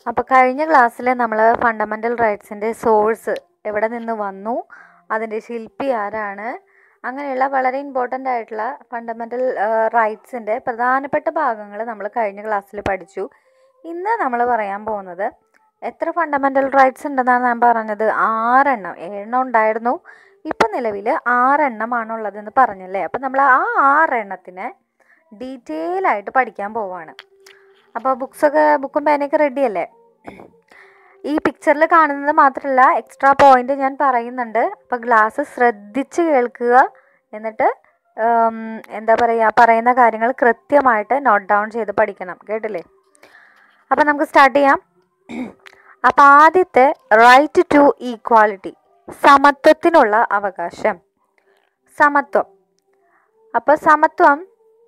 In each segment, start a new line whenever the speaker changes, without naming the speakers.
അപ്പോൾ കഴിഞ്ഞ ക്ലാസ്സിൽ നമ്മൾ ഫണ്ടമെൻ്റൽ റൈറ്റ്സിൻ്റെ സോഴ്സ് എവിടെ നിന്ന് വന്നു അതിൻ്റെ ശില്പി ആരാണ് അങ്ങനെയുള്ള വളരെ ഇമ്പോർട്ടൻ്റ് ആയിട്ടുള്ള ഫണ്ടമെൻ്റൽ റൈറ്റ്സിൻ്റെ പ്രധാനപ്പെട്ട ഭാഗങ്ങൾ നമ്മൾ കഴിഞ്ഞ ക്ലാസ്സിൽ പഠിച്ചു ഇന്ന് നമ്മൾ പറയാൻ പോകുന്നത് എത്ര ഫണ്ടമെൻ്റൽ റൈറ്റ്സ് ഉണ്ടെന്നാണ് ഞാൻ പറഞ്ഞത് ആറെണ്ണം ഏഴെണ്ണം ഉണ്ടായിരുന്നു ഇപ്പം നിലവിൽ ആറെണ്ണമാണുള്ളതെന്ന് പറഞ്ഞല്ലേ അപ്പം നമ്മൾ ആ ആറെണ്ണത്തിനെ ഡീറ്റെയിൽ ആയിട്ട് പഠിക്കാൻ പോവാണ് അപ്പോൾ ബുക്സൊക്കെ ബുക്കും പേനയൊക്കെ റെഡി അല്ലേ ഈ പിക്ചറിൽ കാണുന്നത് മാത്രമല്ല എക്സ്ട്രാ പോയിന്റ് ഞാൻ പറയുന്നുണ്ട് അപ്പോൾ ഗ്ലാസ് ശ്രദ്ധിച്ച് കേൾക്കുക എന്നിട്ട് ഉം, എന്താ പറയുക പറയുന്ന കാര്യങ്ങൾ കൃത്യമായിട്ട് നോട്ട് ഡൗൺ ചെയ്ത് പഠിക്കണം കേട്ടില്ലേ അപ്പോൾ നമുക്ക് സ്റ്റാർട്ട് ചെയ്യാം അപ്പോൾ ആദ്യത്തെ റൈറ്റ് ടു ഈക്വാലിറ്റി സമത്വത്തിനുള്ള അവകാശം സമത്വം അപ്പോൾ സമത്വം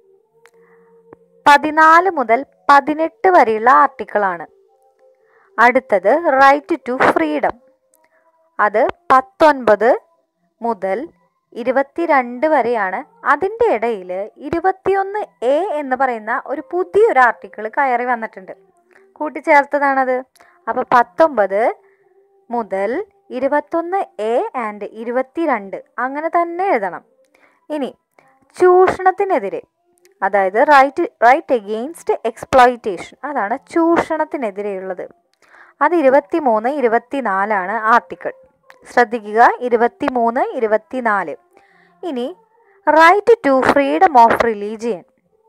പതിനാല് മുതൽ പതിനെട്ട് വരെയുള്ള ആർട്ടിക്കിളാണ് അടുത്തത് റൈറ്റ് ടു ഫ്രീഡം അത് പത്തൊൻപത് മുതൽ ഇരുപത്തിരണ്ട് വരെയാണ് അതിൻ്റെ ഇടയിൽ ഇരുപത്തിയൊന്ന് എ എന്ന് പറയുന്ന ഒരു പുതിയൊരു ആർട്ടിക്കിൾ കയറി വന്നിട്ടുണ്ട് കൂട്ടിച്ചേർത്തതാണത് അപ്പോൾ പത്തൊമ്പത് മുതൽ ഇരുപത്തൊന്ന് എ ആൻഡ് ഇരുപത്തിരണ്ട് അങ്ങനെ തന്നെ എഴുതണം ഇനി ചൂഷണത്തിനെതിരെ അതായത് റൈറ്റ് റൈറ്റ് എഗെയിൻസ്റ്റ് എക്സ്പ്ലോയിറ്റേഷൻ അതാണ് ചൂഷണത്തിനെതിരെയുള്ളത് അത് ഇരുപത്തി മൂന്ന് ഇരുപത്തിനാലാണ് ആർട്ടിക്കിൾ ശ്രദ്ധിക്കുക ഇരുപത്തി മൂന്ന് ഇരുപത്തിനാല് ഇനി right to freedom of religion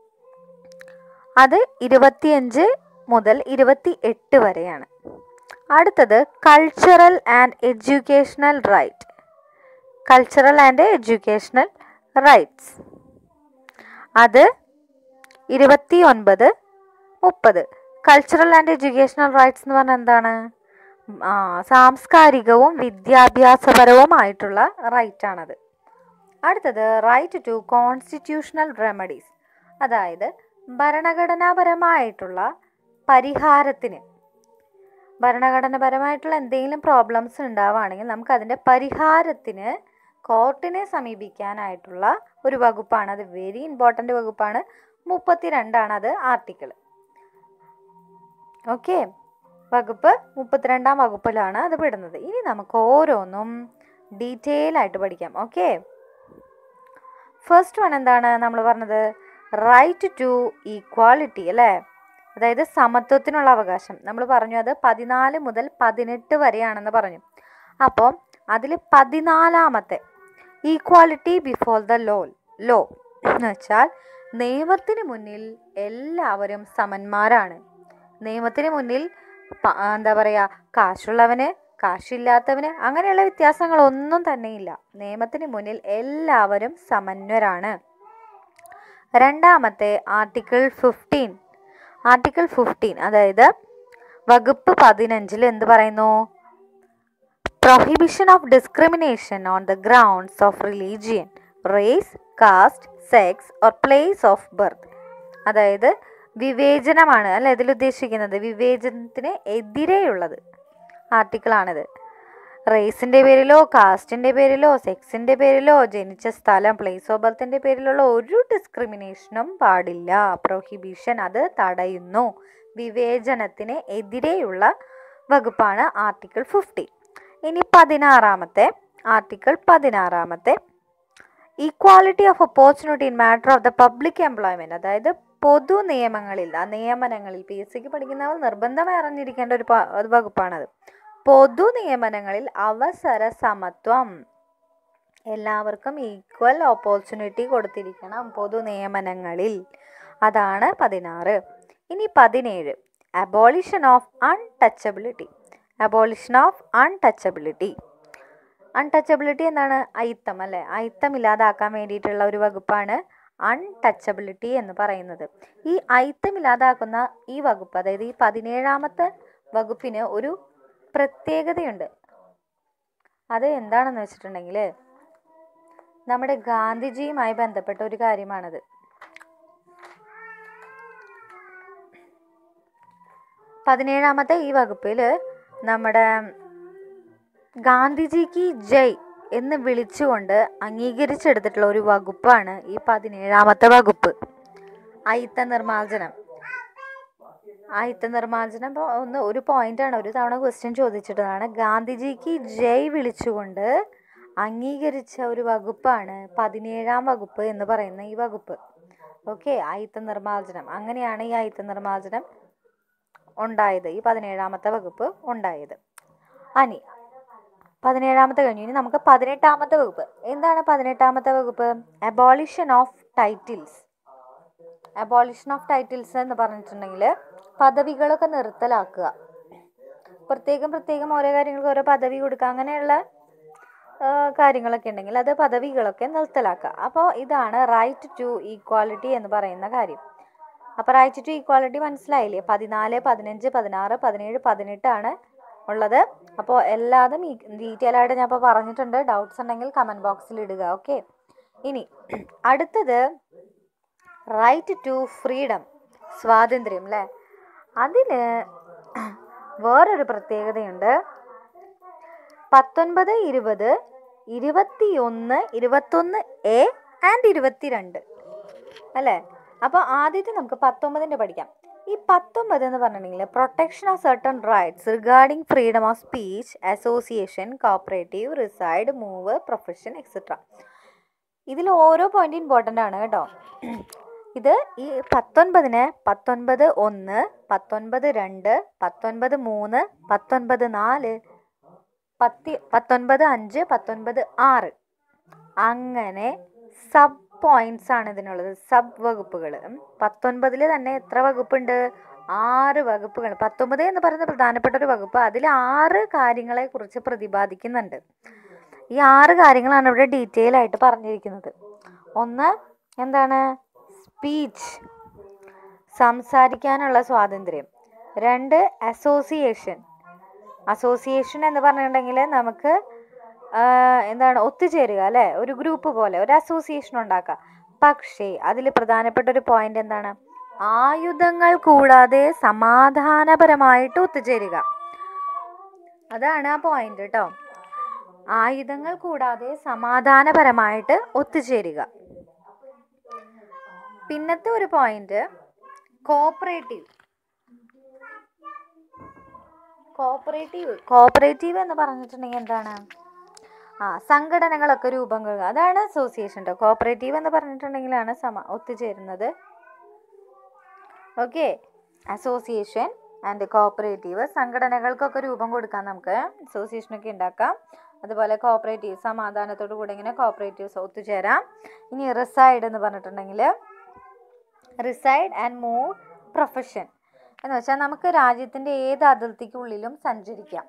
അത് ഇരുപത്തിയഞ്ച് മുതൽ ഇരുപത്തി എട്ട് വരെയാണ് അടുത്തത് cultural and educational right cultural and educational rights അത് ഇരുപത്തി ഒൻപത് മുപ്പത് കൾച്ചറൽ ആൻഡ് എഡ്യൂക്കേഷണൽ റൈറ്റ്സ് എന്ന് പറഞ്ഞാൽ എന്താണ് ആ, സാംസ്കാരികവും വിദ്യാഭ്യാസപരവുമായിട്ടുള്ള റൈറ്റ് ആണത് അടുത്തത് റൈറ്റ് ടു കോൺസ്റ്റിറ്റ്യൂഷണൽ റെമഡീസ് അതായത് ഭരണഘടനാപരമായിട്ടുള്ള പരിഹാരത്തിന് ഭരണഘടനാപരമായിട്ടുള്ള എന്തെങ്കിലും പ്രോബ്ലംസ് ഉണ്ടാവുകയാണെങ്കിൽ നമുക്ക് അതിൻ്റെ പരിഹാരത്തിന് കോർട്ടിനെ സമീപിക്കാനായിട്ടുള്ള ഒരു വകുപ്പാണ് അത് വെരി ഇമ്പോർട്ടൻ്റ് വകുപ്പാണ് മുപ്പത്തിരണ്ടാണ് അത് ആർട്ടിക്കിൾ ഓക്കെ വകുപ്പ് മുപ്പത്തിരണ്ടാം വകുപ്പിലാണ് അത് പെടുന്നത് ഇനി നമുക്ക് ഓരോന്നും ഡീറ്റെയിൽ ആയിട്ട് പഠിക്കാം ഓക്കെ ഫസ്റ്റ് വൺ എന്താണ് നമ്മൾ പറഞ്ഞത് റൈറ്റ് ടു ഈക്വാലിറ്റി അല്ലേ അതായത് സമത്വത്തിനുള്ള അവകാശം നമ്മൾ പറഞ്ഞു അത് പതിനാല് മുതൽ പതിനെട്ട് വരെയാണെന്ന് പറഞ്ഞു അപ്പോൾ അതിൽ പതിനാലാമത്തെ equality before the law law എന്ന് വെച്ചാൽ നിയമത്തിന് മുന്നിൽ എല്ലാവരും സമന്മാരാണ് നിയമത്തിന് മുന്നിൽ പ- എന്താ പറയുക കാശുള്ളവന് കാശില്ലാത്തവന് അങ്ങനെയുള്ള വ്യത്യാസങ്ങളൊന്നും തന്നെയില്ല നിയമത്തിന് മുന്നിൽ എല്ലാവരും സമന്വരാണ് രണ്ടാമത്തെ ആർട്ടിക്കിൾ ഫിഫ്റ്റീൻ ആർട്ടിക്കിൾ ഫിഫ്റ്റീൻ അതായത് വകുപ്പ് പതിനഞ്ചിൽ എന്ത് പറയുന്നു prohibition of discrimination on the grounds of religion race caste sex or place of birth അതായത് വിവേചനമാണ് അല്ലെ ഇതിൽ ഉദ്ദേശിക്കുന്നത് വിവേചനത്തിന് എതിരെയുള്ളത് ആർട്ടിക്കിളാണിത് റേസിൻ്റെ പേരിലോ കാസ്റ്റിൻ്റെ പേരിലോ സെക്സിൻ്റെ പേരിലോ ജനിച്ച സ്ഥലം പ്ലേസ് ഓഫ് ബർത്തിൻ്റെ പേരിലുള്ള ഒരു ഡിസ്ക്രിമിനേഷനും പാടില്ല പ്രൊഹിബിഷൻ അത് തടയുന്നു വിവേചനത്തിന് എതിരെയുള്ള വകുപ്പാണ് ആർട്ടിക്കിൾ ഫിഫ്റ്റി ഇനി പതിനാറാമത്തെ ആർട്ടിക്കിൾ പതിനാറാമത്തെ equality of opportunity in matter of the public employment അതായത് പൊതു നിയമങ്ങളിൽ ആ നിയമനങ്ങളിൽ പി എസ് സിക്ക് പഠിക്കുന്നവർ നിർബന്ധമായി അറിഞ്ഞിരിക്കേണ്ട ഒരു പ- ഒരു വകുപ്പാണത് പൊതു നിയമനങ്ങളിൽ അവസര സമത്വം എല്ലാവർക്കും ഈക്വൽ ഓപ്പർച്യൂണിറ്റി കൊടുത്തിരിക്കണം പൊതു നിയമനങ്ങളിൽ അതാണ് പതിനാറ് ഇനി പതിനേഴ് abolition of untouchability abolition of untouchability untouchability എന്താണ് അയിത്തം അല്ലേ അയിത്തം ഇല്ലാതാക്കാൻ വേണ്ടിയിട്ടുള്ള ഒരു വകുപ്പാണ് അൺടച്ചബിലിറ്റി എന്ന് പറയുന്നത് ഈ അയിത്തം ഇല്ലാതാക്കുന്ന ഈ വകുപ്പ് അതായത് ഈ പതിനേഴാമത്തെ വകുപ്പിന് ഒരു പ്രത്യേകതയുണ്ട് അത് എന്താണെന്ന് വെച്ചിട്ടുണ്ടെങ്കിൽ നമ്മുടെ ഗാന്ധിജിയുമായി ബന്ധപ്പെട്ട ഒരു കാര്യമാണത് പതിനേഴാമത്തെ ഈ വകുപ്പിൽ നമ്മുടെ ഗാന്ധിജിക്ക് ജയ് എന്ന് വിളിച്ചുകൊണ്ട് അംഗീകരിച്ചെടുത്തിട്ടുള്ള ഒരു വകുപ്പാണ് ഈ പതിനേഴാമത്തെ വകുപ്പ് അയിത്ത നിർമാർജനം ആയുത്ത നിർമ്മാർജ്ജനം ഇപ്പോൾ ഒന്ന് ഒരു പോയിന്റാണ് ഒരു തവണ ക്വസ്റ്റ്യൻ ചോദിച്ചിട്ടതാണ് ഗാന്ധിജിക്ക് ജയ് വിളിച്ചുകൊണ്ട് അംഗീകരിച്ച ഒരു വകുപ്പാണ് പതിനേഴാം വകുപ്പ് എന്ന് പറയുന്ന ഈ വകുപ്പ് ഓക്കെ ആയുത്ത നിർമ്മാർജ്ജനം അങ്ങനെയാണ് ഈ ആയുത്ത നിർമ്മാർജ്ജനം ഉണ്ടായത് ഈ പതിനേഴാമത്തെ വകുപ്പ് ഉണ്ടായത് അനി പതിനേഴാമത്തെ കഴിഞ്ഞു ഇനി നമുക്ക് പതിനെട്ടാമത്തെ വകുപ്പ് എന്താണ് പതിനെട്ടാമത്തെ വകുപ്പ് abolition of titles abolition of titles എന്ന് പറഞ്ഞിട്ടുണ്ടെങ്കിൽ പദവികളൊക്കെ നിർത്തലാക്കുക പ്രത്യേകം പ്രത്യേകം ഓരോ കാര്യങ്ങൾക്ക് ഓരോ പദവി കൊടുക്കുക അങ്ങനെയുള്ള ആ, കാര്യങ്ങളൊക്കെ ഉണ്ടെങ്കിൽ അത് പദവികളൊക്കെ നിർത്തലാക്കുക അപ്പോൾ ഇതാണ് റൈറ്റ് ടു ഈക്വാലിറ്റി എന്ന് പറയുന്ന കാര്യം അപ്പോൾ റൈറ്റ് ടു ഈക്വാലിറ്റി മനസ്സിലായില്ലേ പതിനാല് പതിനഞ്ച് പതിനാറ് പതിനേഴ് പതിനെട്ടാണ് ഉള്ളത് അപ്പോൾ എല്ലാതും ഈ ഡീറ്റെയിൽ ആയിട്ട് ഞാൻ ഇപ്പോൾ പറഞ്ഞിട്ടുണ്ട് ഡൗട്ട്സ് ഉണ്ടെങ്കിൽ കമൻറ്റ് ബോക്സിൽ ഇടുക ഓക്കെ ഇനി അടുത്തത് റൈറ്റ് ടു ഫ്രീഡം സ്വാതന്ത്ര്യം അല്ലേ അതിന് വേറൊരു പ്രത്യേകതയുണ്ട് പത്തൊൻപത് ഇരുപത് ഇരുപത്തിയൊന്ന് ഇരുപത്തൊന്ന് എ ആൻഡ് ഇരുപത്തിരണ്ട് അല്ലേ അപ്പോൾ ആദ്യത്തെ നമുക്ക് പത്തൊമ്പതിൻ്റെ പഠിക്കാം ഈ പത്തൊമ്പത് എന്ന് പറഞ്ഞിട്ടുണ്ടെങ്കിൽ protection of certain rights regarding freedom of speech association cooperative reside move profession etcetera ഇതിൽ ഓരോ പോയിന്റ് ഇമ്പോർട്ടൻ്റ് ആണ് കേട്ടോ ഇത് ഈ പത്തൊൻപതിന് പത്തൊൻപത് ഒന്ന് പത്തൊൻപത് രണ്ട് പത്തൊൻപത് മൂന്ന് പത്തൊൻപത് നാല് പത്തി പത്തൊൻപത് അഞ്ച് പത്തൊൻപത് ആറ് അങ്ങനെ സബ് പോയിന്റ്സ് ആണ് ഇതിനുള്ളത് സബ് വകുപ്പുകൾ പത്തൊൻപതിൽ തന്നെ എത്ര വകുപ്പുണ്ട് ആറ് വകുപ്പുകൾ പത്തൊമ്പത് എന്ന് പറയുന്ന പ്രധാനപ്പെട്ട ഒരു വകുപ്പ് അതിൽ ആറ് കാര്യങ്ങളെ കുറിച്ച് പ്രതിപാദിക്കുന്നുണ്ട് ഈ ആറ് കാര്യങ്ങളാണ് ഇവിടെ ഡീറ്റെയിൽ ആയിട്ട് പറഞ്ഞിരിക്കുന്നത് ഒന്ന് എന്താണ് സ്പീച്ച് സംസാരിക്കാനുള്ള സ്വാതന്ത്ര്യം രണ്ട് അസോസിയേഷൻ അസോസിയേഷൻ എന്ന് പറഞ്ഞിട്ടുണ്ടെങ്കിൽ നമുക്ക് ആ, എന്താണ് ഒത്തുചേരുക അല്ലേ ഒരു ഗ്രൂപ്പ് പോലെ ഒരു അസോസിയേഷൻ ഉണ്ടാക്കുക പക്ഷേ അതിൽ പ്രധാനപ്പെട്ട ഒരു പോയിന്റ് എന്താണ് ആയുധങ്ങൾ കൂടാതെ സമാധാനപരമായിട്ട് ഒത്തുചേരുക അതാണ് ആ പോയിന്റ് കേട്ടോ ആയുധങ്ങൾ കൂടാതെ സമാധാനപരമായിട്ട് ഒത്തുചേരുക പിന്നത്തെ ഒരു പോയിന്റ് കോപ്പറേറ്റീവ് കോപ്പറേറ്റീവ് കോപ്പറേറ്റീവ് എന്ന് പറഞ്ഞിട്ടുണ്ടെങ്കിൽ എന്താണ് ആ സംഘടനകളൊക്കെ രൂപം കൊള്ളുക അതാണ് അസോസിയേഷൻ കേട്ടോ കോപ്പറേറ്റീവ് എന്ന് പറഞ്ഞിട്ടുണ്ടെങ്കിലാണ് സമ ഒത്തുചേരുന്നത് ഓക്കെ അസോസിയേഷൻ ആൻഡ് കോപ്പറേറ്റീവ് സംഘടനകൾക്കൊക്കെ രൂപം കൊടുക്കാം നമുക്ക് അസോസിയേഷനൊക്കെ ഉണ്ടാക്കാം അതുപോലെ കോപ്പറേറ്റീവ് സമാധാനത്തോടു കൂടി ഇങ്ങനെ കോപ്പറേറ്റീവ്സ് ഒത്തുചേരാം ഇനി റിസൈഡ് എന്ന് പറഞ്ഞിട്ടുണ്ടെങ്കിൽ റിസൈഡ് ആൻഡ് മൂവ് പ്രൊഫഷൻ എന്ന് വെച്ചാൽ നമുക്ക് രാജ്യത്തിൻ്റെ ഏത് അതിർത്തിക്കുള്ളിലും സഞ്ചരിക്കാം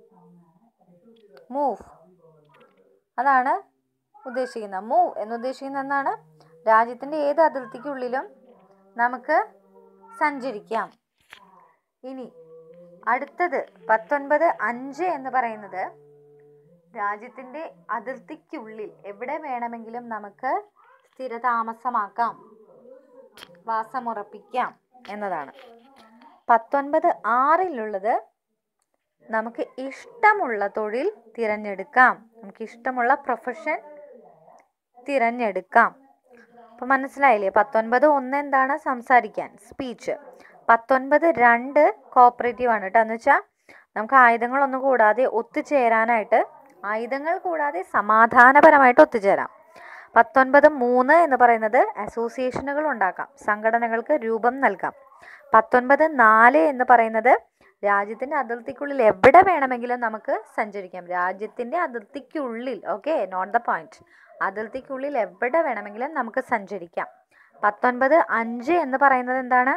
മൂവ് അതാണ് ഉദ്ദേശിക്കുന്നത് മൂവ് എന്ന് ഉദ്ദേശിക്കുന്നത് എന്താണ് രാജ്യത്തിൻ്റെ ഏത് അതിർത്തിക്കുള്ളിലും നമുക്ക് സഞ്ചരിക്കാം ഇനി അടുത്തത് പത്തൊൻപത് അഞ്ച് എന്ന് പറയുന്നത് രാജ്യത്തിൻ്റെ അതിർത്തിക്കുള്ളിൽ എവിടെ വേണമെങ്കിലും നമുക്ക് സ്ഥിരതാമസമാക്കാം വാസമുറപ്പിക്കാം എന്നതാണ് പത്തൊൻപത് ആറിലുള്ളത് നമുക്ക് ഇഷ്ടമുള്ള തൊഴിൽ തിരഞ്ഞെടുക്കാം നമുക്ക് ഇഷ്ടമുള്ള പ്രൊഫഷൻ തിരഞ്ഞെടുക്കാം അപ്പം മനസ്സിലായില്ലേ പത്തൊൻപത് ഒന്ന് എന്താണ് സംസാരിക്കാൻ സ്പീച്ച് പത്തൊൻപത് രണ്ട് കോപ്പറേറ്റീവ് ആണ് കേട്ടോ എന്ന് വെച്ചാൽ നമുക്ക് ആയുധങ്ങളൊന്നും കൂടാതെ ഒത്തുചേരാനായിട്ട് ആയുധങ്ങൾ കൂടാതെ സമാധാനപരമായിട്ട് ഒത്തുചേരാം പത്തൊൻപത് മൂന്ന് എന്ന് പറയുന്നത് അസോസിയേഷനുകൾ ഉണ്ടാക്കാം സംഘടനകൾക്ക് രൂപം നൽകാം പത്തൊൻപത് നാല് എന്ന് പറയുന്നത് രാജ്യത്തിൻ്റെ അതിർത്തിക്കുള്ളിൽ എവിടെ വേണമെങ്കിലും നമുക്ക് സഞ്ചരിക്കാം രാജ്യത്തിൻ്റെ അതിർത്തിക്കുള്ളിൽ ഓക്കെ നോട്ട് ദ പോയിന്റ് അതിർത്തിക്കുള്ളിൽ എവിടെ വേണമെങ്കിലും നമുക്ക് സഞ്ചരിക്കാം പത്തൊൻപത് അഞ്ച് എന്ന് പറയുന്നത് എന്താണ്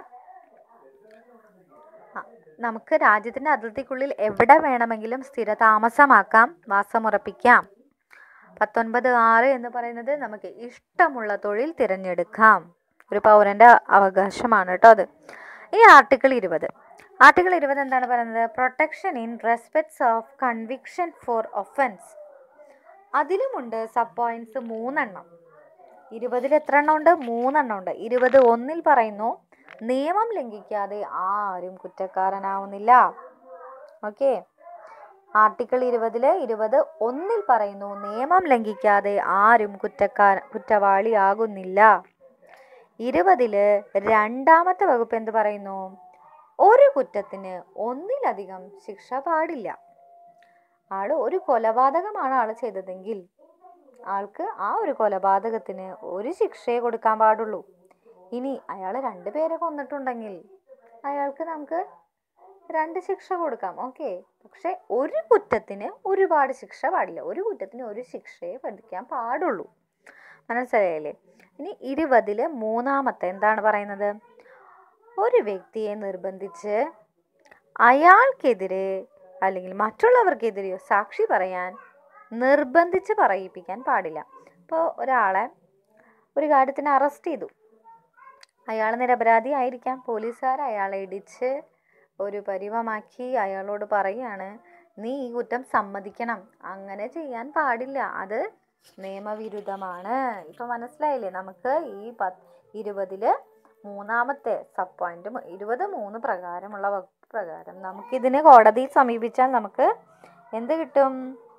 ആ, നമുക്ക് രാജ്യത്തിൻ്റെ അതിർത്തിക്കുള്ളിൽ എവിടെ വേണമെങ്കിലും സ്ഥിരതാമസമാക്കാം വാസമുറപ്പിക്കാം പത്തൊൻപത് ആറ് എന്ന് പറയുന്നത് നമുക്ക് ഇഷ്ടമുള്ള തൊഴിൽ തിരഞ്ഞെടുക്കാം ഒരു പൗരൻ്റെ അവകാശമാണ് കേട്ടോ അത് ഈ ആർട്ടിക്കിൾ ഇരുപത് ആർട്ടിക്കിൾ ഇരുപത് എന്താണ് പറയുന്നത് protection in respects of conviction for offence അതിലുമുണ്ട് സബ് പോയിന്റ്സ് മൂന്നെണ്ണം ഇരുപതിൽ എത്ര എണ്ണം ഉണ്ട് മൂന്നെണ്ണം ഉണ്ട് ഇരുപത് ഒന്നിൽ പറയുന്നു നിയമം ലംഘിക്കാതെ ആരും കുറ്റക്കാരനാവുന്നില്ല ഓക്കെ ആർട്ടിക്കിൾ ഇരുപതില് ഇരുപത് ഒന്നിൽ പറയുന്നു നിയമം ലംഘിക്കാതെ ആരും കുറ്റക്കാര കുറ്റവാളിയാകുന്നില്ല ഇരുപതില് രണ്ടാമത്തെ വകുപ്പ് എന്ത് പറയുന്നു ഒരു കുറ്റത്തിന് ഒന്നിലധികം ശിക്ഷ പാടില്ല ആള് ഒരു കൊലപാതകമാണ് ആൾ ചെയ്തതെങ്കിൽ ആൾക്ക് ആ ഒരു കൊലപാതകത്തിന് ഒരു ശിക്ഷയെ കൊടുക്കാൻ പാടുള്ളൂ ഇനി അയാൾ രണ്ട് പേരെ കൊന്നിട്ടുണ്ടെങ്കിൽ അയാൾക്ക് നമുക്ക് രണ്ട് ശിക്ഷ കൊടുക്കാം ഓക്കെ പക്ഷെ ഒരു കുറ്റത്തിന് ഒരുപാട് ശിക്ഷ പാടില്ല ഒരു കുറ്റത്തിന് ഒരു ശിക്ഷയെ പഠിക്കാൻ പാടുള്ളൂ മനസ്സിലായില്ലേ ഇനി ഇരുപതില് മൂന്നാമത്തെ എന്താണ് പറയുന്നത് ഒരു വ്യക്തിയെ നിർബന്ധിച്ച് അയാൾക്കെതിരെ അല്ലെങ്കിൽ മറ്റുള്ളവർക്കെതിരെയോ സാക്ഷി പറയാൻ നിർബന്ധിച്ച് പറയിപ്പിക്കാൻ പാടില്ല ഇപ്പോൾ ഒരാളെ ഒരു കാര്യത്തിന് അറസ്റ്റ് ചെയ്തു അയാൾ നിരപരാധി ആയിരിക്കാം പോലീസുകാർ അയാളെ ഇടിച്ച് ഒരു പരിവമാക്കി അയാളോട് പറയുകയാണ് നീ ഈ കുറ്റം സമ്മതിക്കണം അങ്ങനെ ചെയ്യാൻ പാടില്ല അത് നിയമവിരുദ്ധമാണ് ഇപ്പൊ മനസ്സിലായില്ലേ നമുക്ക് ഈ പത്ത് ഇരുപതില് മൂന്നാമത്തെ സബ് പോയിന്റ് ഇരുപത് മൂന്ന് പ്രകാരമുള്ള വകുപ്പ് പ്രകാരം നമുക്കിതിന് കോടതിയിൽ സമീപിച്ചാൽ നമുക്ക് എന്ത് കിട്ടും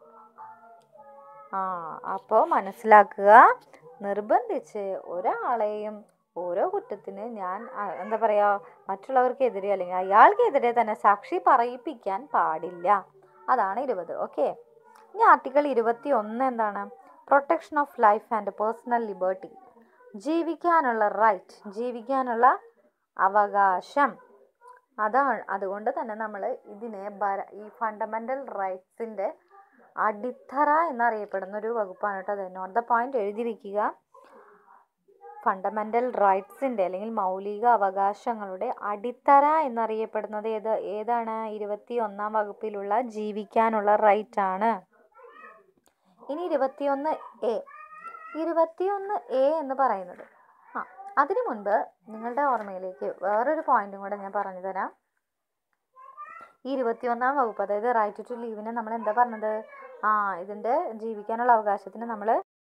ആ അപ്പോൾ മനസ്സിലാക്കുക നിർബന്ധിച്ച് ഒരാളെയും ഓരോ കുറ്റത്തിന് ഞാൻ ആ, എന്താ പറയുക മറ്റുള്ളവർക്കെതിരെ അല്ലെങ്കിൽ അയാൾക്കെതിരെ തന്നെ സാക്ഷി പറയിപ്പിക്കാൻ പാടില്ല അതാണ് ഇരുപത് ഓക്കെ ഇനി ആർട്ടിക്കിൾ ഇരുപത്തി ഒന്ന് എന്താണ് protection of life and personal liberty ജീവിക്കാനുള്ള റൈറ്റ് ജീവിക്കാനുള്ള അവകാശം അതാണ് അതുകൊണ്ട് തന്നെ നമ്മൾ ഇതിനെ ഭര ഈ ഫണ്ടമെൻ്റൽ റൈറ്റ്സിൻ്റെ അടിത്തറ എന്നറിയപ്പെടുന്ന ഒരു വകുപ്പാണ് കേട്ടോ അത് നോട്ട് ദ പോയിന്റ് എഴുതി വെക്കുക ഫണ്ടമെൻ്റൽ റൈറ്റ്സിൻ്റെ അല്ലെങ്കിൽ മൗലിക അവകാശങ്ങളുടെ അടിത്തറ എന്നറിയപ്പെടുന്നത് ഏത് ഏതാണ് ഇരുപത്തി ഒന്നാം വകുപ്പിലുള്ള ജീവിക്കാനുള്ള റൈറ്റ് ആണ് ഇനി ഇരുപത്തിയൊന്ന് എ ഇരുപത്തിയൊന്ന് എ എന്ന് പറയുന്നത് ആ അതിനു മുൻപ് നിങ്ങളുടെ ഓർമ്മയിലേക്ക് വേറൊരു പോയിന്റും കൂടെ ഞാൻ പറഞ്ഞു തരാം ഈ ഇരുപത്തിയൊന്നാം വകുപ്പ് അതായത് റൈറ്റ് ടു ലീവിനെ നമ്മൾ എന്താ പറഞ്ഞത് ആ ഇതിൻ്റെ ജീവിക്കാനുള്ള അവകാശത്തിന് നമ്മൾ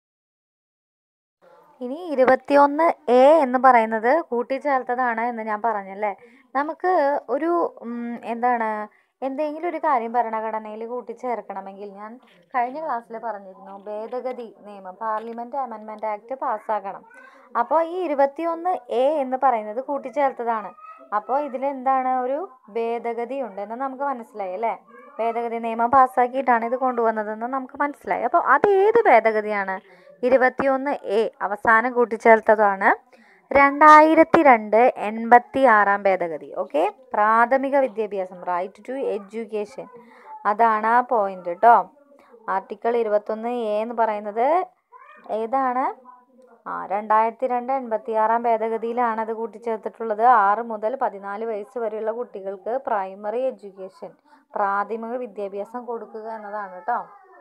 ഇനി ഇരുപത്തിയൊന്ന് എ എന്ന് പറയുന്നത് കൂട്ടിച്ചേർത്തതാണ് എന്ന് ഞാൻ പറഞ്ഞല്ലേ നമുക്ക് ഒരു ഉം, എന്താണ് എന്തെങ്കിലും ഒരു കാര്യം ഭരണഘടനയിൽ കൂട്ടിച്ചേർക്കണമെങ്കിൽ ഞാൻ കഴിഞ്ഞ ക്ലാസ്സിൽ പറഞ്ഞിരുന്നു ഭേദഗതി നിയമം പാർലമെൻറ്റ് അമെൻമെൻറ്റ് ആക്ട് പാസ്സാക്കണം അപ്പോൾ ഈ ഇരുപത്തിയൊന്ന് എ എന്ന് പറയുന്നത് കൂട്ടിച്ചേർത്തതാണ് അപ്പോൾ ഇതിലെന്താണ് ഒരു ഭേദഗതി ഉണ്ടെന്ന് നമുക്ക് മനസ്സിലായി അല്ലേ ഭേദഗതി നിയമം പാസ്സാക്കിയിട്ടാണ് ഇത് കൊണ്ടുവന്നതെന്ന് നമുക്ക് മനസ്സിലായി അപ്പോൾ അത് ഏത് ഭേദഗതിയാണ് ഇരുപത്തിയൊന്ന് എ അവസാനം കൂട്ടിച്ചേർത്തതാണ് രണ്ടായിരത്തി രണ്ട് എൺപത്തി ആറാം ഭേദഗതി ഓക്കെ പ്രാഥമിക വിദ്യാഭ്യാസം റൈറ്റ് ടു എഡ്യൂക്കേഷൻ അതാണ് ആ പോയിന്റ് കേട്ടോ ആർട്ടിക്കിൾ ഇരുപത്തൊന്ന് എ എന്ന് പറയുന്നത് ഏതാണ് ആ രണ്ടായിരത്തി രണ്ട് എൺപത്തി ആറാം ഭേദഗതിയിലാണ് അത് കൂട്ടിച്ചേർത്തിട്ടുള്ളത് ആറ് മുതൽ പതിനാല് വയസ്സ് വരെയുള്ള കുട്ടികൾക്ക് പ്രൈമറി എഡ്യൂക്കേഷൻ പ്രാഥമിക വിദ്യാഭ്യാസം കൊടുക്കുക എന്നതാണ് കേട്ടോ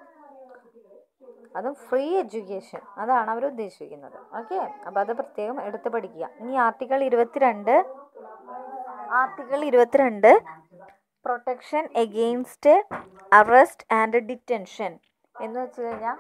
അതും ഫ്രീ എഡ്യൂക്കേഷൻ അതാണ് അവർ ഉദ്ദേശിക്കുന്നത് ഓക്കെ അപ്പോൾ അത് പ്രത്യേകം എടുത്ത് പഠിക്കുക ഇനി ആർട്ടിക്കിൾ ഇരുപത്തിരണ്ട് ആർട്ടിക്കിൾ ഇരുപത്തിരണ്ട് protection against arrest and detention എന്ന് വെച്ച് കഴിഞ്ഞാൽ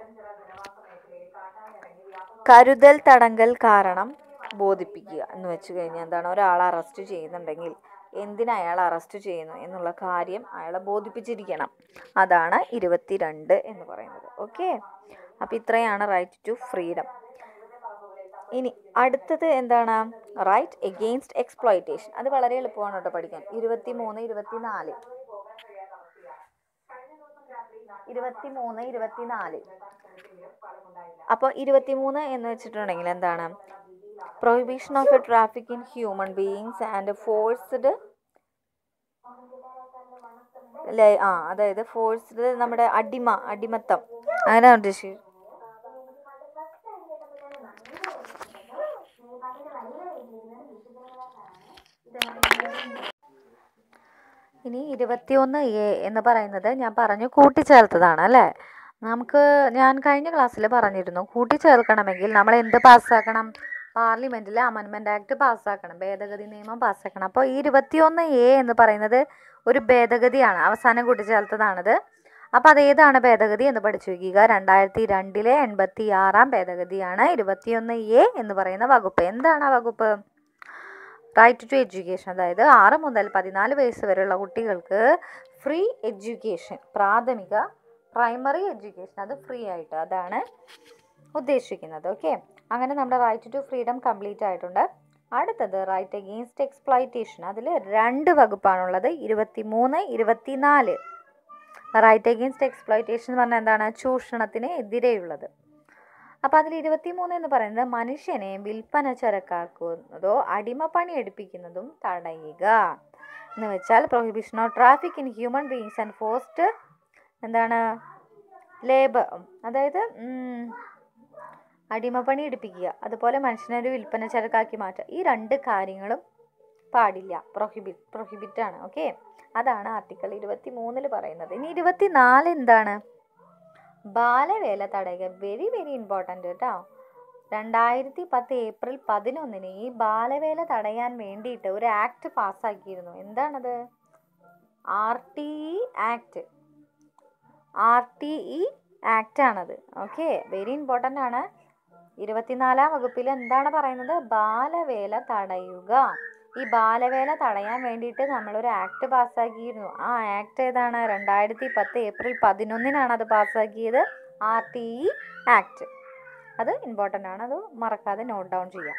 കരുതൽ തടങ്കൽ കാരണം ബോധിപ്പിക്കുക എന്ന് വെച്ച് കഴിഞ്ഞാൽ എന്താണ് ഒരാളെ അറസ്റ്റ് ചെയ്യുന്നുണ്ടെങ്കിൽ എന്തിനാ അയാൾ അറസ്റ്റ് ചെയ്യുന്നു എന്നുള്ള കാര്യം അയാളെ ബോധിപ്പിച്ചിരിക്കണം അതാണ് ഇരുപത്തിരണ്ട് എന്ന് പറയുന്നത് ഓക്കെ അപ്പം ഇത്രയാണ് റൈറ്റ് ടു ഫ്രീഡം ഇനി അടുത്തത് എന്താണ് റൈറ്റ് എഗെയിൻസ്റ്റ് എക്സ്പ്ലോയിറ്റേഷൻ അത് വളരെ എളുപ്പമാണ് കേട്ടോ പഠിക്കാൻ ഇരുപത്തി മൂന്ന് ഇരുപത്തി നാല് ഇരുപത്തി മൂന്ന് ഇരുപത്തിനാല് അപ്പോൾ ഇരുപത്തിമൂന്ന് എന്ന് വെച്ചിട്ടുണ്ടെങ്കിൽ എന്താണ് prohibition of a traffic in human beings and forced ആ അതായത് ഫോഴ്സ്ഡ് നമ്മുടെ അടിമ അടിമത്തം അങ്ങനെയാണ് ഉദ്ദേശിച്ചത് ഇനി ഇരുപത്തിയൊന്ന് എ എന്ന് പറയുന്നത് ഞാൻ പറഞ്ഞു കൂട്ടിച്ചേർത്തതാണ് അല്ലേ നമുക്ക് ഞാൻ കഴിഞ്ഞ ക്ലാസ്സിൽ പറഞ്ഞിരുന്നു കൂട്ടിച്ചേർക്കണമെങ്കിൽ നമ്മൾ എന്ത് പാസ്സാക്കണം പാർലമെൻറ്റിൽ അമെൻമെൻറ്റ് ആക്ട് പാസ്സാക്കണം ഭേദഗതി നിയമം പാസ്സാക്കണം അപ്പോൾ ഈ ഇരുപത്തിയൊന്ന് എ എന്ന് പറയുന്നത് ഒരു ഭേദഗതിയാണ് അവസാനം കൂട്ടിച്ചേർത്തതാണിത് അപ്പോൾ അതേതാണ് ഭേദഗതി എന്ന് പഠിച്ചു വയ്ക്കുക രണ്ടായിരത്തി രണ്ടിലെ എൺപത്തി ആറാം ഭേദഗതിയാണ് ഇരുപത്തിയൊന്ന് എ എന്ന് പറയുന്ന വകുപ്പ് എന്താണ് ആ വകുപ്പ് റൈറ്റ് ടു എഡ്യൂക്കേഷൻ അതായത് ആറ് മുതൽ പതിനാല് വയസ്സ് വരെയുള്ള കുട്ടികൾക്ക് ഫ്രീ എഡ്യൂക്കേഷൻ പ്രാഥമിക പ്രൈമറി എഡ്യൂക്കേഷൻ അത് ഫ്രീ ആയിട്ട് അതാണ് ഉദ്ദേശിക്കുന്നത് ഓക്കെ അങ്ങനെ നമ്മുടെ റൈറ്റ് ടു ഫ്രീഡം കംപ്ലീറ്റ് ആയിട്ടുണ്ട് അടുത്തത് റൈറ്റ് അഗെയിൻസ്റ്റ് എക്സ്പ്ലോയിറ്റേഷൻ അതിൽ രണ്ട് വകുപ്പാണുള്ളത് ഇരുപത്തി മൂന്ന് ഇരുപത്തിനാല് റൈറ്റ് അഗെയിൻസ്റ്റ് എക്സ്പ്ലോയിറ്റേഷൻ എന്ന് പറഞ്ഞാൽ എന്താണ് ചൂഷണത്തിന് എതിരെയുള്ളത് അപ്പോൾ അതിൽ ഇരുപത്തി മൂന്ന് എന്ന് പറയുന്നത് മനുഷ്യനെ വിൽപ്പന ചരക്കാക്കുന്നതോ അടിമപ്പണി എടുപ്പിക്കുന്നതും തടയുക എന്ന് വെച്ചാൽ prohibition of traffic in human beings and forced എന്താണ് ലേബർ അതായത് ഉം, അടിമപ്പണി എടുപ്പിക്കുക അതുപോലെ മനുഷ്യനെ ഒരു വിൽപ്പന ചരക്കാക്കി മാറ്റുക ഈ രണ്ട് കാര്യങ്ങളും പാടില്ല പ്രൊഹിബിറ്റ് പ്രൊഹിബിറ്റ് ആണ് ഓക്കെ അതാണ് ആർട്ടിക്കിൾ ഇരുപത്തി മൂന്നിൽ പറയുന്നത് ഇനി ഇരുപത്തി നാല് എന്താണ് ബാലവേല തടയുക വെരി വെരി ഇമ്പോർട്ടൻ്റ് കേട്ടോ രണ്ടായിരത്തി പത്ത് ഏപ്രിൽ പതിനൊന്നിന് ഈ ബാലവേല തടയാൻ വേണ്ടിയിട്ട് ഒരു ആക്ട് പാസ്സാക്കിയിരുന്നു എന്താണത് R T E act R T E act ആണത് ഓക്കെ വെരി ഇമ്പോർട്ടൻ്റ് ആണ് ഇരുപത്തിനാലാം വകുപ്പിൽ എന്താണ് പറയുന്നത് ബാലവേല തടയുക ഈ ബാലവേല തടയാൻ വേണ്ടിയിട്ട് നമ്മളൊരു ആക്ട് പാസ്സാക്കിയിരുന്നു ആ ആക്ട് ഏതാണ് രണ്ടായിരത്തി പത്ത് ഏപ്രിൽ പതിനൊന്നിനാണ് അത് പാസ്സാക്കിയത് ആർ ടി ഇ ആക്ട് അത് ഇമ്പോർട്ടൻ്റ് ആണ് അത് മറക്കാതെ നോട്ട് ഡൗൺ ചെയ്യാം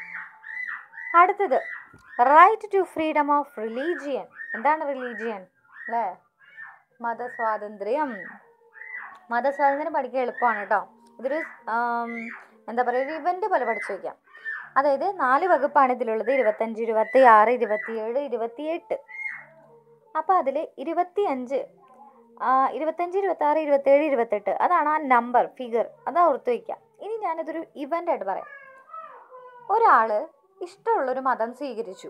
അടുത്തത് right to freedom of religion എന്താണ് റിലീജിയൻ അല്ലേ മതസ്വാതന്ത്ര്യം മതസ്വാതന്ത്ര്യം പഠിക്കാൻ എളുപ്പമാണ് കേട്ടോ ഇതൊരു ആം, എന്താ പറയുക ഒരു ഇവൻ്റ് പോലെ പഠിച്ചു വയ്ക്കാം അതായത് നാല് വകുപ്പാണ് ഇതിലുള്ളത് ഇരുപത്തഞ്ച് ഇരുപത്തി ആറ് ഇരുപത്തിയേഴ് ഇരുപത്തിയെട്ട് അപ്പോൾ അതിൽ ഇരുപത്തിയഞ്ച് ആ, ഇരുപത്തഞ്ച് ഇരുപത്തി ആറ് ഇരുപത്തേഴ് ഇരുപത്തെട്ട് അതാണ് ആ നമ്പർ ഫിഗർ അത് ഓർത്ത് വയ്ക്കാം ഇനി ഞാനിതൊരു ഇവൻ്റ് ആയിട്ട് പറയാം ഒരാൾ ഇഷ്ടമുള്ളൊരു മതം സ്വീകരിച്ചു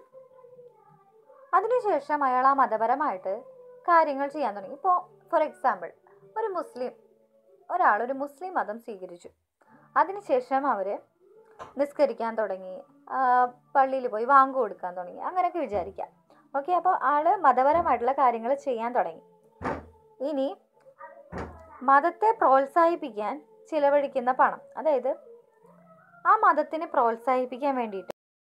അതിനുശേഷം അയാൾ ആ മതപരമായിട്ട് കാര്യങ്ങൾ ചെയ്യാൻ തുടങ്ങി ഇപ്പോൾ ഫോർ എക്സാമ്പിൾ ഒരു മുസ്ലിം ഒരാൾ ഒരു മുസ്ലിം മതം സ്വീകരിച്ചു അതിനുശേഷം അവർ നിസ്കരിക്കാൻ തുടങ്ങി പള്ളിയിൽ പോയി വാങ്ക് കൊടുക്കാൻ തുടങ്ങി അങ്ങനെയൊക്കെ വിചാരിക്കാം ഓക്കെ അപ്പോൾ ആൾ മതപരമായിട്ടുള്ള കാര്യങ്ങൾ ചെയ്യാൻ തുടങ്ങി ഇനി മതത്തെ പ്രോത്സാഹിപ്പിക്കാൻ ചിലവഴിക്കുന്ന പണം അതായത് ആ മതത്തിനെ പ്രോത്സാഹിപ്പിക്കാൻ വേണ്ടിയിട്ട്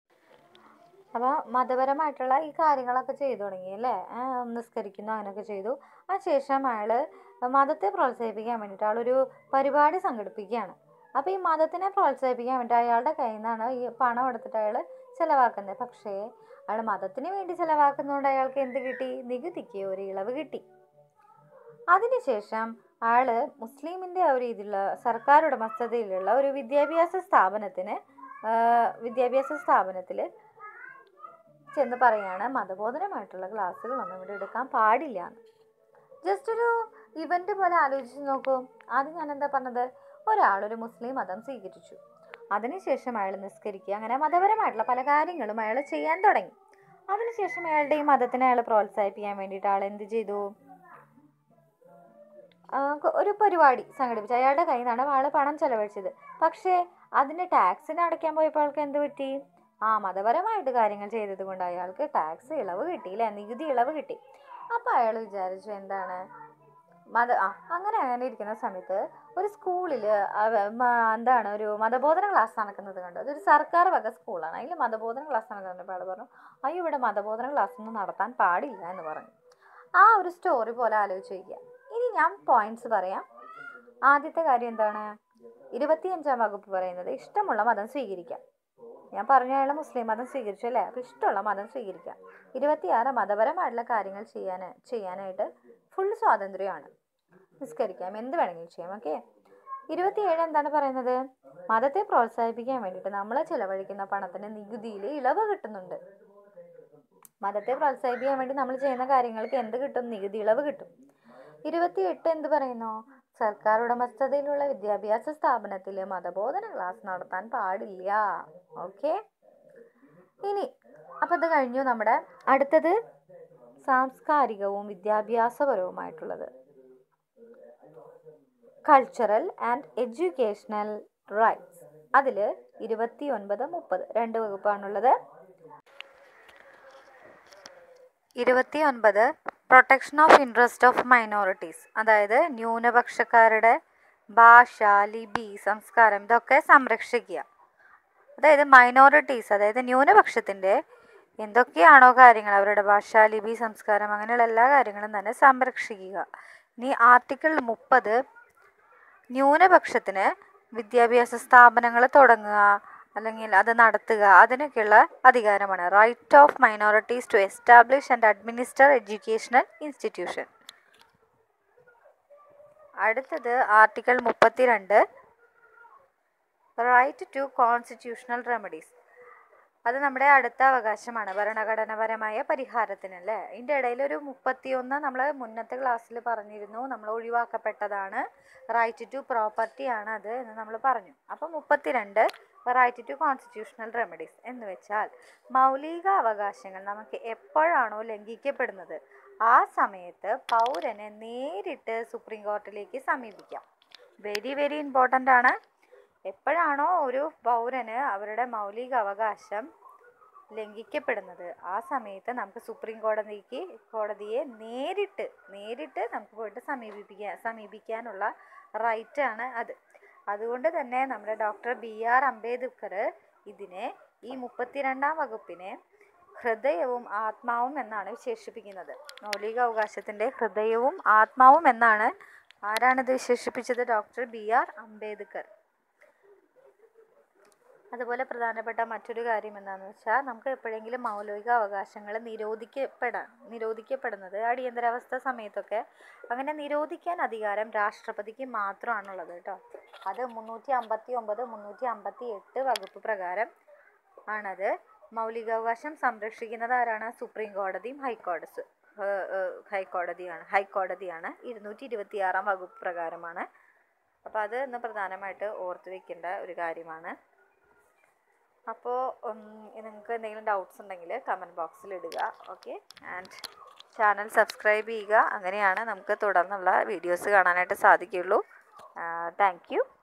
അപ്പോൾ മതപരമായിട്ടുള്ള ഈ കാര്യങ്ങളൊക്കെ ചെയ്തു തുടങ്ങി അല്ലേ ആ, നിസ്കരിക്കുന്നു അങ്ങനെയൊക്കെ ചെയ്തു അതിനുശേഷം അയാൾ മതത്തെ പ്രോത്സാഹിപ്പിക്കാൻ വേണ്ടിയിട്ട് ആളൊരു പരിപാടി സംഘടിപ്പിക്കുകയാണ് അപ്പോൾ ഈ മതത്തിനെ പ്രോത്സാഹിപ്പിക്കാൻ വേണ്ടി അയാളുടെ കയ്യിൽ നിന്നാണ് ഈ പണം എടുത്തിട്ട് അയാൾ ചിലവാക്കുന്നത് പക്ഷേ അയാൾ മതത്തിന് വേണ്ടി ചിലവാക്കുന്നതുകൊണ്ട് അയാൾക്ക് എന്ത് കിട്ടി നികുതിക്ക് ഒരു ഇളവ് കിട്ടി അതിനുശേഷം അയാൾ മുസ്ലിമിൻ്റെ ഒരു ഇതിലുള്ള സർക്കാർ ഉടമസ്ഥതയിലുള്ള ഒരു വിദ്യാഭ്യാസ സ്ഥാപനത്തിന് ആ, വിദ്യാഭ്യാസ സ്ഥാപനത്തിൽ ചെന്ന് പറയാണ് മതബോധനമായിട്ടുള്ള ക്ലാസ്സുകളൊന്നും ഇവിടെ എടുക്കാൻ പാടില്ല എന്ന് ജസ്റ്റ് ഒരു ഇവൻ്റ് പോലെ ആലോചിച്ച് നോക്കൂ ആദ്യം ഞാൻ എന്താ പറഞ്ഞത് ഒരാളൊരു മുസ്ലിം മതം സ്വീകരിച്ചു അതിനുശേഷം അയാൾ നിസ്കരിക്കുക അങ്ങനെ മതപരമായിട്ടുള്ള പല കാര്യങ്ങളും അയാൾ ചെയ്യാൻ തുടങ്ങി അതിനുശേഷം അയാളുടെ ഈ മതത്തിനെ അയാൾ പ്രോത്സാഹിപ്പിക്കാൻ വേണ്ടിയിട്ട് ആൾ എന്ത് ചെയ്തു ആ, കൊ- ഒരു പരിപാടി സംഘടിപ്പിച്ചു അയാളുടെ കയ്യിൽ നിന്നാണ് അയാൾ പണം ചെലവഴിച്ചത് പക്ഷേ അതിന് ടാക്സിന് അടയ്ക്കാൻ പോയപ്പോൾ അയാൾക്ക് എന്ത് പറ്റി ആ മതപരമായിട്ട് കാര്യങ്ങൾ ചെയ്തത് കൊണ്ട് അയാൾക്ക് ടാക്സ് ഇളവ് കിട്ടിയില്ല നികുതി ഇളവ് കിട്ടി അപ്പോൾ അയാൾ വിചാരിച്ചു എന്താണ് മത ആ അങ്ങനെ അങ്ങനെ ഇരിക്കുന്ന സമയത്ത് ഒരു സ്കൂളിൽ എന്താണ് ഒരു മതബോധന ക്ലാസ് നടക്കുന്നത് കണ്ടു അതൊരു സർക്കാർ വക സ്കൂളാണ് അതിൽ മതബോധന ക്ലാസ് നടക്കുന്നപ്പോൾ അയാൾ പറഞ്ഞു അയ്യോ ഇവിടെ മതബോധന ക്ലാസ് ഒന്നും നടത്താൻ പാടില്ല എന്ന് പറഞ്ഞു ആ ഒരു സ്റ്റോറി പോലെ ആലോചിച്ച് വയ്ക്കുക ഇനി ഞാൻ പോയിന്റ്സ് പറയാം ആദ്യത്തെ കാര്യം എന്താണ് ഇരുപത്തിയഞ്ചാം വകുപ്പ് പറയുന്നത് ഇഷ്ടമുള്ള മതം സ്വീകരിക്കാം ഞാൻ പറഞ്ഞ അയാൾ മുസ്ലിം മതം സ്വീകരിച്ചു അല്ലേ അപ്പോൾ ഇഷ്ടമുള്ള മതം സ്വീകരിക്കാം ഇരുപത്തിയാറ് മതപരമായിട്ടുള്ള കാര്യങ്ങൾ ചെയ്യാൻ ചെയ്യാനായിട്ട് ഫുൾ സ്വാതന്ത്ര്യമാണ് നിസ്കരിക്കാം എന്ത് വേണമെങ്കിലും ചെയ്യാം ഓക്കെ ഇരുപത്തിയേഴ് എന്താണ് പറയുന്നത് മതത്തെ പ്രോത്സാഹിപ്പിക്കാൻ വേണ്ടിയിട്ട് നമ്മൾ ചിലവഴിക്കുന്ന പണത്തിന് നികുതിയിൽ ഇളവ് കിട്ടുന്നുണ്ട് മതത്തെ പ്രോത്സാഹിപ്പിക്കാൻ വേണ്ടി നമ്മൾ ചെയ്യുന്ന കാര്യങ്ങൾക്ക് എന്ത് കിട്ടും നികുതി ഇളവ് കിട്ടും ഇരുപത്തിയെട്ട് എന്ത് പറയുന്നു സർക്കാർ ഉടമസ്ഥതയിലുള്ള വിദ്യാഭ്യാസ സ്ഥാപനത്തിൽ മതബോധന ക്ലാസ് നടത്താൻ പാടില്ല ഓക്കെ ഇനി അപ്പം ഇത് കഴിഞ്ഞു നമ്മുടെ അടുത്തത് സാംസ്കാരികവും വിദ്യാഭ്യാസപരവുമായിട്ടുള്ളത് കൾച്ചറൽ ആൻഡ് എഡ്യൂക്കേഷണൽ റൈറ്റ്സ് അതിൽ ഇരുപത്തി ഒൻപത് മുപ്പത് രണ്ട് വകുപ്പാണുള്ളത് ഇരുപത്തി ഒൻപത് protection of interest of minorities അതായത് ന്യൂനപക്ഷക്കാരുടെ ഭാഷ ലിപി സംസ്കാരം ഇതൊക്കെ സംരക്ഷിക്കുക അതായത് മൈനോറിറ്റീസ് അതായത് ന്യൂനപക്ഷത്തിൻ്റെ എന്തൊക്കെയാണോ കാര്യങ്ങൾ അവരുടെ ഭാഷ ലിപി സംസ്കാരം അങ്ങനെയുള്ള എല്ലാ കാര്യങ്ങളും തന്നെ സംരക്ഷിക്കുക ഇനി ആർട്ടിക്കിൾ മുപ്പത് ന്യൂനപക്ഷത്തിന് വിദ്യാഭ്യാസ സ്ഥാപനങ്ങൾ തുടങ്ങുക അല്ലെങ്കിൽ അത് നടത്തുക അതിനൊക്കെയുള്ള അധികാരമാണ് right of minorities to establish and administer educational institution അടുത്തത് ആർട്ടിക്കിൾ മുപ്പത്തിരണ്ട് റൈറ്റ് ടു കോൺസ്റ്റിറ്റ്യൂഷണൽ റെമഡീസ് അത് നമ്മുടെ അടുത്ത അവകാശമാണ് ഭരണഘടനാപരമായ പരിഹാരത്തിന് അല്ലേ ഇതിൻ്റെ ഇടയിൽ ഒരു മുപ്പത്തിയൊന്ന് നമ്മൾ മുന്നത്തെ ക്ലാസ്സിൽ പറഞ്ഞിരുന്നു നമ്മൾ ഒഴിവാക്കപ്പെട്ടതാണ് റൈറ്റ് ടു പ്രോപ്പർട്ടി ആണ് അത് എന്ന് നമ്മൾ പറഞ്ഞു അപ്പോൾ മുപ്പത്തിരണ്ട് റൈറ്റ് ടു കോൺസ്റ്റിറ്റ്യൂഷണൽ റെമഡീസ് എന്ന് വെച്ചാൽ മൗലിക അവകാശങ്ങൾ നമുക്ക് എപ്പോഴാണോ ലംഘിക്കപ്പെടുന്നത് ആ സമയത്ത് പൗരനെ നേരിട്ട് സുപ്രീം കോർട്ടിലേക്ക് സമീപിക്കാം വെരി വെരി ഇമ്പോർട്ടൻ്റ് ആണ് എപ്പോഴാണോ ഒരു പൗരന് അവരുടെ മൗലിക അവകാശം ലംഘിക്കപ്പെടുന്നത് ആ സമയത്ത് നമുക്ക് സുപ്രീം കോടതിക്ക് കോടതിയെ നേരിട്ട് നേരിട്ട് നമുക്ക് പോയിട്ട് സമീപിപ്പിക്കാൻ സമീപിക്കാനുള്ള റൈറ്റ് ആണ് അത് അതുകൊണ്ട് തന്നെ നമ്മുടെ ഡോക്ടർ ബി ആർ അംബേദ്കർ ഇതിനെ ഈ മുപ്പത്തിരണ്ടാം വകുപ്പിനെ ഹൃദയവും ആത്മാവും എന്നാണ് വിശേഷിപ്പിക്കുന്നത് മൗലിക അവകാശത്തിൻ്റെ ഹൃദയവും ആത്മാവും എന്നാണ് ആരാണിത് വിശേഷിപ്പിച്ചത് ഡോക്ടർ ബി ആർ അംബേദ്കർ അതുപോലെ പ്രധാനപ്പെട്ട മറ്റൊരു കാര്യം എന്താണെന്ന് വെച്ചാൽ നമുക്ക് എപ്പോഴെങ്കിലും മൗലിക അവകാശങ്ങൾ നിരോധിക്കപ്പെടാൻ നിരോധിക്കപ്പെടുന്നത് അടിയന്തരാവസ്ഥ സമയത്തൊക്കെ അങ്ങനെ നിരോധിക്കാൻ അധികാരം രാഷ്ട്രപതിക്ക് മാത്രമാണുള്ളത് കേട്ടോ അത് മുന്നൂറ്റി അമ്പത്തി ഒമ്പത് മുന്നൂറ്റി അമ്പത്തി എട്ട് വകുപ്പ് പ്രകാരം ആണത് മൗലികാവകാശം സംരക്ഷിക്കുന്നത് ആരാണ് സുപ്രീം കോടതിയും ഹൈക്കോടതി ഹൈക്കോടതിയാണ് ഹൈക്കോടതിയാണ് ഇരുന്നൂറ്റി ഇരുപത്തി ആറാം വകുപ്പ് പ്രകാരമാണ് അപ്പോൾ അത് ഇന്ന് പ്രധാനമായിട്ട് ഓർത്ത് വെക്കേണ്ട ഒരു കാര്യമാണ് അപ്പോൾ നിങ്ങൾക്ക് എന്തെങ്കിലും ഡൗട്ട്സ് ഉണ്ടെങ്കിൽ കമൻറ്റ് ബോക്സിൽ ഇടുക ഓക്കെ ആൻഡ് ചാനൽ സബ്സ്ക്രൈബ് ചെയ്യുക അങ്ങനെയാണ് നമുക്ക് തുടർന്നുള്ള വീഡിയോസ് കാണാനായിട്ട് സാധിക്കുകയുള്ളൂ താങ്ക് യു